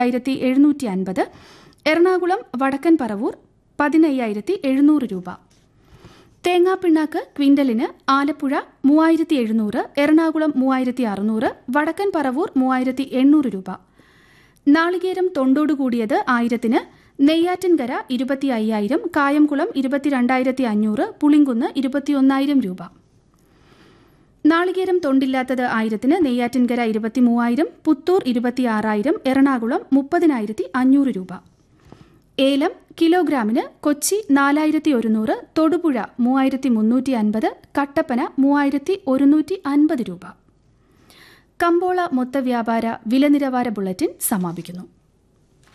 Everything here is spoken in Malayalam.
ആയിരത്തി എഴുന്നൂറ്റി അൻപത് എറണാകുളം വടക്കൻ പറവൂർ പതിനയ്യായിരത്തി എഴുന്നൂറ് രൂപ തേങ്ങാപ്പിണ്ണാക്ക് ക്വിന്റലിന് ആലപ്പുഴ മൂവായിരത്തി എഴുന്നൂറ് എറണാകുളം മൂവായിരത്തി അറുന്നൂറ് വടക്കൻ പറവൂർ മൂവായിരത്തി എണ്ണൂറ് രൂപ നാളികേരം തൊണ്ടോടു കൂടിയത് ആയിരത്തിന് നെയ്യാറ്റിൻകര ഇരുപത്തി അയ്യായിരം കായംകുളം ഇരുപത്തിരണ്ടായിരത്തി അഞ്ഞൂറ് പുളിങ്കുന്ന് ഇരുപത്തിയൊന്നായിരം രൂപ നാളികേരം തൊണ്ടില്ലാത്തത് ആയിരത്തിന് നെയ്യാറ്റിൻകര ഇരുപത്തി മൂവായിരം പുത്തൂർ ഇരുപത്തിയാറായിരം എറണാകുളം മുപ്പതിനായിരത്തി അഞ്ഞൂറ് രൂപ ഏലം കിലോഗ്രാമിന് കൊച്ചി നാലായിരത്തി ഒരുന്നൂറ് തൊടുപുഴ മൂവായിരത്തി മുന്നൂറ്റി അൻപത് കട്ടപ്പന മൂവായിരത്തി ഒരുന്നൂറ്റി അൻപത് രൂപ കമ്പോള മൊത്തവ്യാപാര വില നിലവാര ബുള്ളറ്റിൻ സമാപിക്കുന്നു